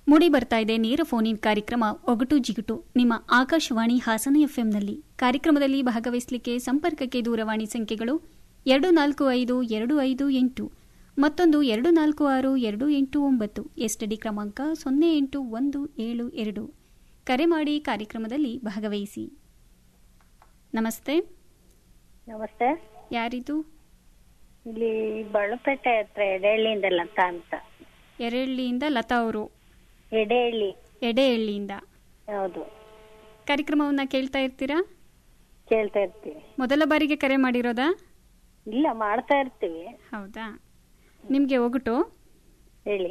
ಮೂಡಿ ಬರ್ತಾ ಇದೆ ನೇರ ಫೋನ್ ಇನ್ ಕಾರ್ಯಕ್ರಮ ಒಗಟು ಜಿಗುಟು ನಿಮ್ಮ ಆಕಾಶವಾಣಿ ಹಾಸನ ಎಫ್ಎಂನಲ್ಲಿ ಕಾರ್ಯಕ್ರಮದಲ್ಲಿ ಭಾಗವಹಿಸಲಿಕ್ಕೆ ಸಂಪರ್ಕಕ್ಕೆ ದೂರವಾಣಿ ಸಂಖ್ಯೆಗಳು ಎರಡು ನಾಲ್ಕು ಐದು ಎರಡು ಐದು ಎಂಟು ಮತ್ತೊಂದು ಎರಡು ನಾಲ್ಕು ಆರು ಎರಡು ಎಂಟು ಒಂಬತ್ತು ಎಸ್ಟಡಿ ಕ್ರಮಾಂಕ ಸೊನ್ನೆ ಎಂಟು ಒಂದು ಏಳು ಎರಡು ಕರೆ ಮಾಡಿ ಕಾರ್ಯಕ್ರಮದಲ್ಲಿ ಭಾಗವಹಿಸಿ ನಮಸ್ತೆ ನಮಸ್ತೆ ಯಾರಿದು ಇಲ್ಲಿ ಬಳ್ಳಪೇಟೆ ಹತ್ರ ಎಡೆಹಳ್ಳಿಯಿಂದ ಲತಾ ಅಂತ ಎರೆಹಳ್ಳಿಯಿಂದ ಲತಾ ಅವರು ಎಡೆಹಳ್ಳಿ ಎಡೆಹಳ್ಳಿಯಿಂದ ಹೌದು ಕಾರ್ಯಕ್ರಮವನ್ನ ಕೇಳ್ತಾ ಇರ್ತೀರಾ ಕೇಳ್ತಾ ಇರ್ತೀವಿ ಮೊದಲ ಬಾರಿಗೆ ಕರೆ ಮಾಡಿರೋದಾ ಇಲ್ಲ ಮಾಡ್ತಾ ಇರ್ತೀವಿ ಹೌದಾ ನಿಮಗೆ ಒಗಟು ಹೇಳಿ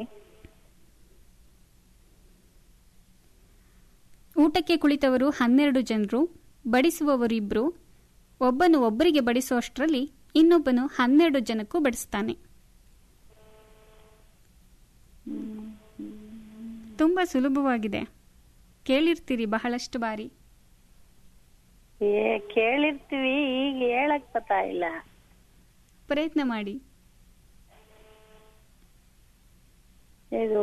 ಊಟಕ್ಕೆ ಕುಳಿತವರು ಹನ್ನೆರಡು ಜನರು ಬಡಿಸುವವರು ಇಬ್ರು ಒಬ್ಬನು ಒಬ್ಬರಿಗೆ ಬಡಿಸುವಷ್ಟರಲ್ಲಿ ಇನ್ನೊಬ್ಬನು ಹನ್ನೆರಡು ಜನಕ್ಕೂ ಬಡಿಸ್ತಾನೆ ತುಂಬಾ ಸುಲಭವಾಗಿದೆ ಕೇಳಿರ್ತೀರಿ ಬಹಳಷ್ಟು ಬಾರಿ ಏ ಕೇಳಿರ್ತೀವಿ ಈಗ ಹೇಳಕ್ ಪತಾ ಇಲ್ಲ ಪ್ರಯತ್ನ ಮಾಡಿ ಇದು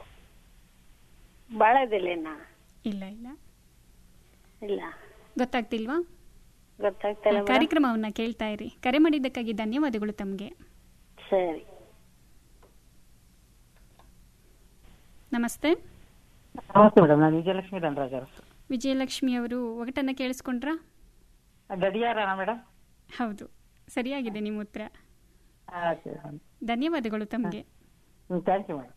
ಬಾಳೆದೆಲೆನಾ ಇಲ್ಲ ಇಲ್ಲ ಇಲ್ಲ ಗೊತ್ತಾಗ್ತಿಲ್ವಾ ಗೊತ್ತಾಗ್ತಾ ಇಲ್ಲ ಮೇಡಮ್? ಕಾರ್ಯಕ್ರಮವನ್ನ ಕೇಳ್ತಾ ಇರಿ ಕರೆ ಮಾಡಿದ್ದಕ್ಕಾಗಿ ಧನ್ಯವಾದಗಳು ತಮಗೆ ಸರಿ ನಮಸ್ತೆ ನಮಸ್ತೆ ಮೇಡಮ್ ನಾನು ವಿಜಯಲಕ್ಷ್ಮಿ ಧನರಾಜ್ ಅವರು ವಿಜಯಲಕ್ಷ್ಮಿ ಅವರು ಒಗಟನ್ನ ಕೇಳಿಸ್ಕೊಂಡ್ರಾ ಗಡಿಯಾರನಾ ಮೇಡಮ್ ಹೌದು ಸರಿಯಾಗಿದೆ ನಿಮ್ಮ ಉತ್ತರ ಓಕೆ ಧನ್ಯವಾದಗಳು ತಮಗೆ ಥ್ಯಾಂಕ್ ಯು ಮೇಡಮ್